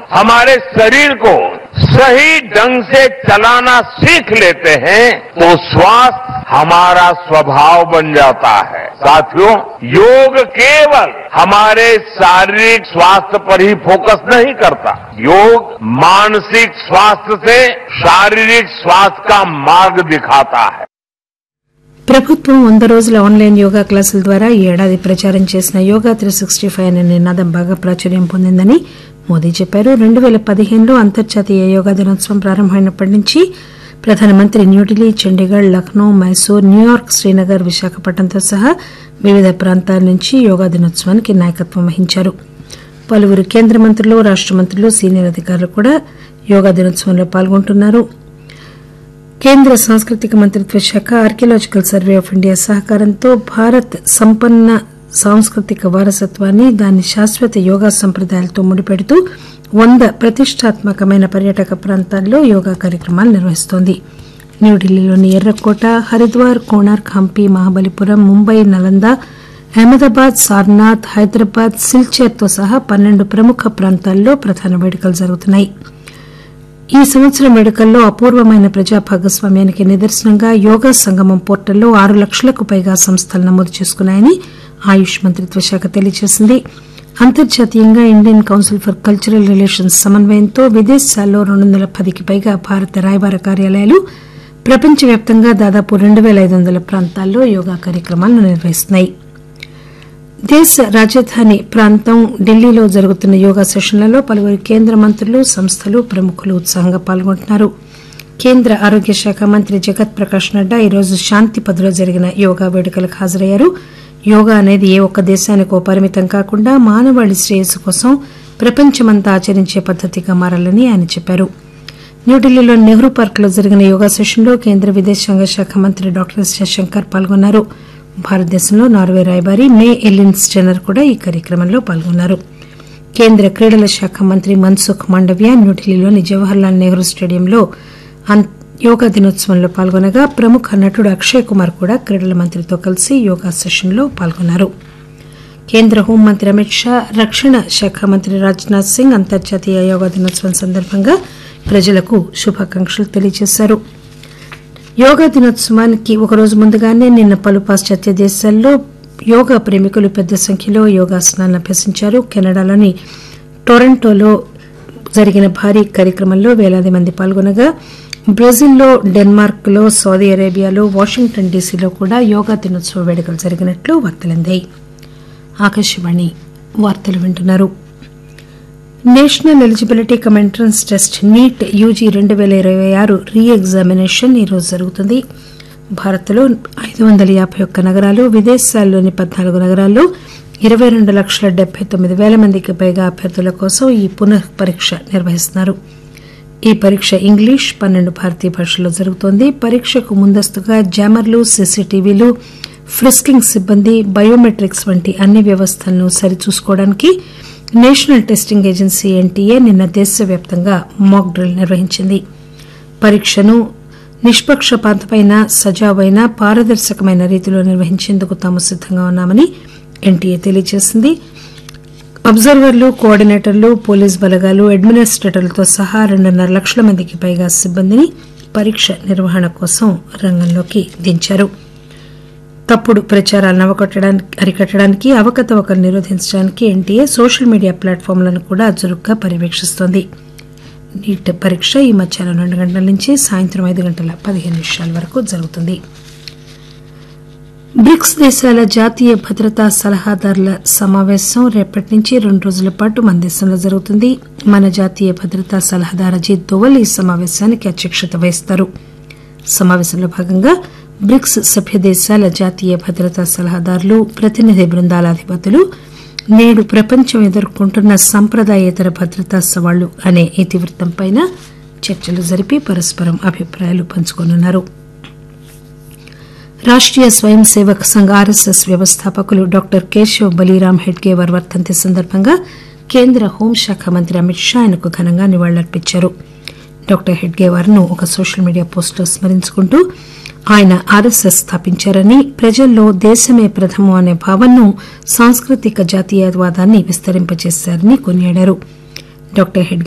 हमारे शरीर को सही ढंग से चलाना सीख लेते हैं तो स्वास्थ्य हमारा स्वभाव बन जाता है साथियों योग केवल हमारे शारीरिक स्वास्थ्य पर ही फोकस नहीं करता योग मानसिक स्वास्थ्य से शारीरिक स्वास्थ्य का मार्ग दिखाता है ప్రభుత్వం వంద రోజుల ఆన్లైన్ యోగా క్లాసుల ద్వారా ఈ ఏడాది ప్రచారం చేసిన యోగా త్రీ సిక్స్టీ ఫైవ్ అనే నినాదం బాగా ప్రాచుర్యం పొందిందని మోదీ చెప్పారు రెండు పేల పదిహేనులో అంతర్జాతీయ యోగా దినోత్సవం ప్రారంభమైనప్పటి నుంచి ప్రధానమంత్రి న్యూఢిల్లీ చండీగఢ్ లక్నో మైసూర్ న్యూయార్క్ శ్రీనగర్ విశాఖపట్నంతో సహా వివిధ ప్రాంతాల నుంచి యోగా దినోత్సవానికి నాయకత్వం వహించారు పలువురు కేంద్ర మంత్రులు రాష్ట మంత్రులు సీనియర్ అధికారులు కూడా యోగా దినోత్సవంలో పాల్గొంటున్నారు కేంద్ర సాంస్కృతిక మంత్రిత్వ శాఖ ఆర్కియలాజికల్ సర్వే ఆఫ్ ఇండియా సహకారంతో భారత్ సంపన్న సాంస్కృతిక వారసత్వాన్ని దాని శాశ్వత యోగా సంప్రదాయాలతో ముడిపెడుతూ వంద ప్రతిష్టాత్మకమైన పర్యాటక ప్రాంతాల్లో యోగా కార్యక్రమాలు నిర్వహిస్తోంది న్యూఢిల్లీలోని ఎర్రకోట హరిద్వార్ కోణార్క్ హంపి మహాబలిపురం ముంబై నలంద అహ్మదాబాద్ సార్నాథ్ హైదరాబాద్ సిల్చేర్తో సహా పన్నెండు ప్రముఖ ప్రాంతాల్లో ప్రధాన వేడుకలు జరుగుతున్నాయి ఈ సంవత్సరం వేడుకల్లో అపూర్వమైన ప్రజా భాగస్వామ్యానికి నిదర్శనంగా యోగా సంగమం పోర్టల్లో ఆరు లక్షలకు పైగా సంస్థలు నమోదు చేసుకున్నాయని ఆయుష్ మంత్రిత్వ శాఖ తెలియజేసింది అంతర్జాతీయంగా Indian council for cultural relations సమన్వయంతో విదేశాల్లో రెండు వందల పదికి పైగా భారత రాయబార కార్యాలయాలు ప్రపంచవ్యాప్తంగా దాదాపు రెండు పేల ఐదు వందల ప్రాంతాల్లో యోగా కార్యక్రమాలను నిర్వహిస్తున్నాయి దేశ రాజధాని ప్రాంతం ఢిల్లీలో జరుగుతున్న యోగా సెషన్లలో పలువురు కేంద్ర మంత్రులు సంస్థలు ప్రముఖులు ఉత్సాహంగా పాల్గొంటున్నారు కేంద్ర ఆరోగ్య శాఖ మంత్రి జగత్ ప్రకాష్ నడ్డా ఈరోజు శాంతిపథ్లో జరిగిన యోగా వేడుకలకు హాజరయ్యారు యోగా అనేది ఏ ఒక్క దేశానికో పరిమితం కాకుండా మానవాళి శ్రేయస్సు కోసం ప్రపంచమంతా ఆచరించే పద్దతిగా మారాలని ఆయన చెప్పారు న్యూఢిల్లీలోని నెహ్రూ పార్కులో జరిగిన యోగా సెషన్లో కేంద్ర విదేశాంగ శాఖ మంత్రి డాక్టర్ ఎస్ జయశంకర్ పాల్గొన్నారు భారతదేశంలో నార్వే రాయబారి మే ఎలిన్ స్టెనర్ కూడా ఈ కార్యక్రమంలో పాల్గొన్నారు కేంద్ర క్రీడల శాఖ మంత్రి మన్సుఖ్ మాండవ్య న్యూఢిల్లీలోని జవహర్లాల్ నెహ్రూ స్టేడియంలో అన్- యోగా దినోత్సవంలో పాల్గొనగా ప్రముఖ నటుడు అక్షయ్ కుమార్ కూడా క్రీడల మంత్రితో కలిసి యోగా సెషన్లో పాల్గొన్నారు కేంద్ర హోంమంత్రి అమిత్ షా రక్షణ శాఖ మంత్రి రాజ్నాథ్ సింగ్ అంతర్జాతీయ యోగా దినోత్సవం సందర్భంగా ప్రజలకు శుభాకాంక్షలు తెలియజేశారు యోగా దినోత్సవానికి ఒకరోజు ముందుగానే నిన్న పలు పాశ్చాత్య దేశాల్లో యోగా ప్రేమికులు పెద్ద సంఖ్యలో యోగాసనాలను అభ్యసించారు కెనడాలోని టొరంటోలో జరిగిన భారీ కార్యక్రమంలో వేలాది మంది పాల్గొనగా బ్రెజిల్లో డెన్మార్క్ లో సౌదీ అరేబియాలో వాషింగ్టన్ డీసీలో కూడా యోగా దినోత్సవ వేడుకలు జరిగినట్లు వార్తలందాయి ఆకాశవాణి వార్తలు వింటున్నారు national eligibility cum entrance test NEET UG రెండు పేల ఇరవై ఆరు రీ ఎగ్జామినేషన్ ఈరోజు జరుగుతుంది భారత్లో ఐదు వందల యాభై ఒక్క నగరాలు విదేశాల్లోని పద్నాలుగు నగరాల్లో ఇరవై రెండు లక్షల డెబ్బై తొమ్మిది వేల మందికి పైగా అభ్యర్థుల కోసం ఈ పునః పరీక్ష నిర్వహిస్తున్నారు ఈ పరీక్ష ఇంగ్లీష్ పన్నెండు భారతీయ భాషల్లో జరుగుతోంది పరీక్షకు ముందస్తుగా జామర్లు సీసీటీవీలు ఫ్రిస్కింగ్ సిబ్బంది బయోమెట్రిక్స్ వంటి అన్ని వ్యవస్థలను సరిచూసుకోవడానికి నేషనల్ టెస్టింగ్ ఏజెన్సీ ఎన్టీఏ నిన్న దేశవ్యాప్తంగా మాక్ డ్రిల్ నిర్వహించింది పరీక్షను నిష్పక్షపాతమైన సజావైన పారదర్శకమైన రీతిలో నిర్వహించేందుకు తాము సిద్దంగా ఉన్నామని ఎన్టీఏ తెలియజేసింది అబ్జర్వర్లు కోఆర్డినేటర్లు పోలీస్ బలగాలు అడ్మినిస్ట్రేటర్లతో సహా రెండున్నర లక్షల మందికి పైగా సిబ్బందిని పరీక్ష నిర్వహణ కోసం రంగంలోకి దించారు తప్పుడు ప్రచారాలను అవకొట్టడానికి అరికట్టడానికి అవకతవకలు నిరోధించడానికి ఎన్టీఏ సోషల్ మీడియా ప్లాట్ఫామ్లను కూడా చురుగ్గా పర్యవేక్షిస్తోంది నీట్ పరీక్ష ఈ మధ్యాహ్నం రెండు గంటల నుంచి సాయంత్రం ఐదు గంటల పదిహేను నిమిషాల వరకు జరుగుతుంది బ్రిక్స్ దేశాల జాతీయ భద్రతా సలహాదారుల సమావేశం రేపటి నుంచి రెండు రోజుల పాటు మన దేశంలో జరుగుతుంది మన జాతీయ భద్రతా సలహాదారు అజిత్ దోవల్ ఈ సమావేశానికి అధ్యక్షత వహిస్తారు సమావేశంలో భాగంగా బ్రిక్స్ సభ్య దేశాల జాతీయ భద్రతా సలహాదారులు ప్రతినిధి బృందాల అధిపతులు నేడు ప్రపంచం ఎదుర్కొంటున్న సంప్రదాయేతర భద్రతా సవాళ్లు అనే ఇతివృత్తంపై చర్చలు జరిపి పరస్పరం అభిప్రాయాలు పంచుకోనున్నారు రాష్టీయ స్వయం సేవక్ సంఘ్ ఆర్ఎస్ఎస్ వ్యవస్థాపకులు డాక్టర్ కేశవ్ బలీరామ్ హెడ్గేవర్ వర్ధంతి సందర్భంగా కేంద్ర హోంశాఖ మంత్రి అమిత్ షా ఆయనకు ఘనంగా నివాళులర్పించారు డాక్టర్ హెడ్గేవార్ ను ఒక సోషల్ మీడియా పోస్టులో స్మరించుకుంటూ ఆయన ఆర్ఎస్ఎస్ స్థాపించారని ప్రజల్లో దేశమే ప్రథమం అనే భావనను సాంస్కృతిక జాతీయవాదాన్ని విస్తరింపజేశారని కొనియాడారు డాక్టర్ హెడ్